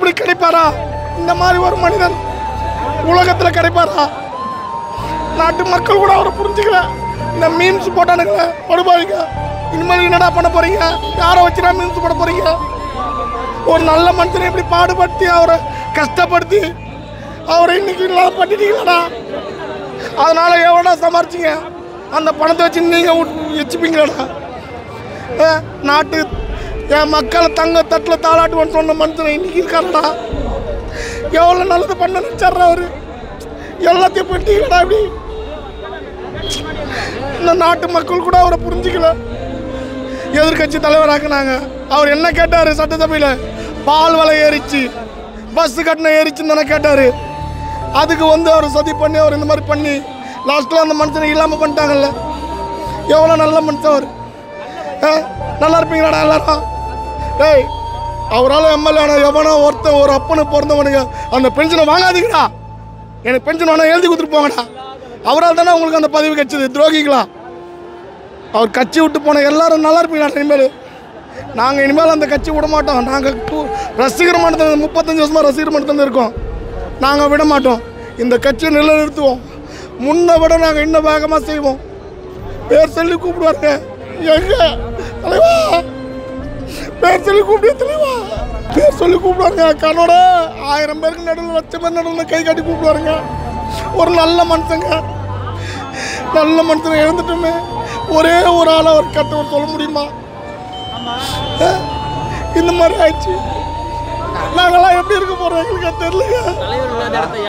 நம்மளுக்கு கிடைப்பாரா இந்த மாதிரி ஒரு மனிதன் உலகத்தில் கிடைப்பாரா நாட்டு மக்கள் கூட அவரை புரிஞ்சுக்கல இந்த மீம்ஸ் போட்டானுங்களே படுபாவிங்க இனிமேல் என்னடா பண்ண போறீங்க யாரை வச்சுடா மீம்ஸ் போட போறீங்க ஒரு நல்ல மனுஷனை இப்படி பாடுபடுத்தி அவரை கஷ்டப்படுத்தி அவரை இன்னைக்கு இல்லாத பண்ணிட்டீங்களா அதனால எவ்வளோ சமாளிச்சிங்க அந்த பணத்தை வச்சு நீங்கள் வச்சுப்பீங்களாடா அஹ், நாட்டு என் மக்களை தங்க தட்டில் தாளாட்டுவோன்னு சொன்ன மனுஷன் இன்னைக்கு இருக்காருடா எவ்வளோ நல்லது பண்ண நினச்சார் அவரு எல்லாத்தையும் பண்ணிட்டீங்களா இப்படி இந்த நாட்டு மக்கள் கூட அவரை புரிஞ்சுக்கல எதிர்கட்சி தலைவராக்குனாங்க அவர் என்ன கேட்டார் சட்டசபையில் பால் விலை ஏறிச்சு பஸ் கட்டணம் ஏறிச்சுன்னு தானே கேட்டார் அதுக்கு வந்து அவர் சதி பண்ணி அவர் இந்த மாதிரி பண்ணி லாஸ்ட்டில் அந்த மனுஷனை இல்லாமல் பண்ணிட்டாங்கல்ல எவ்வளோ நல்ல மனுஷன் அவர் ஆ, நல்லா இருப்பீங்களாடா எல்லாரும் டேய் அவரால் எம்எல்ஏ ஆன எவனோ ஒருத்தன் ஒரு அப்பனு பிறந்தவனுங்க அந்த பென்ஷனை வாங்காதீங்கடா எனக்கு பென்ஷன் வேணா எழுதி கொடுத்துட்டு போங்கடா அவரால் தானே உங்களுக்கு அந்த பதவி கிடைச்சது துரோகிங்களா அவர் கட்சி விட்டு போன எல்லாரும் நல்லா இருப்பீங்களா இனிமேல் நாங்கள் இனிமேல் அந்த கட்சி விட மாட்டோம் நாங்கள் ரசிகர் மன்றத்தில் முப்பத்தஞ்சு வருஷமாக ரசிகர் மன்றத்தில் இருக்கோம் நாங்கள் விட மாட்டோம் இந்த கட்சியை நிலைநிறுத்துவோம் முன்னை விட நாங்கள் இன்னும் வேகமாக செய்வோம் பேர் சொல்லி கூப்பிடுவாருங்க எங்க தலைவா பேர் சொல்லி கூப்பிடு தலைவா பேர் சொல்லி கூப்பிடுவாருங்க கண்ணோட ஆயிரம் பேருக்கு நடுவில் லட்சம் பேர் நடுவில் கை காட்டி கூப்பிடுவாருங்க ஒரு நல்ல மனுஷங்க நல்ல மனுஷனை இழந்துட்டோமே ஒரே ஒரு ஆளை அவர் கட்டவர் சொல்ல முடியுமா அஹ், இந்த மாதிரி ஆயிடுச்சு நாங்களாம் எப்படி இருக்க போறோம் எங்களுக்கு அது தெரியலங்க தலைவர் இல்லாத இடத்த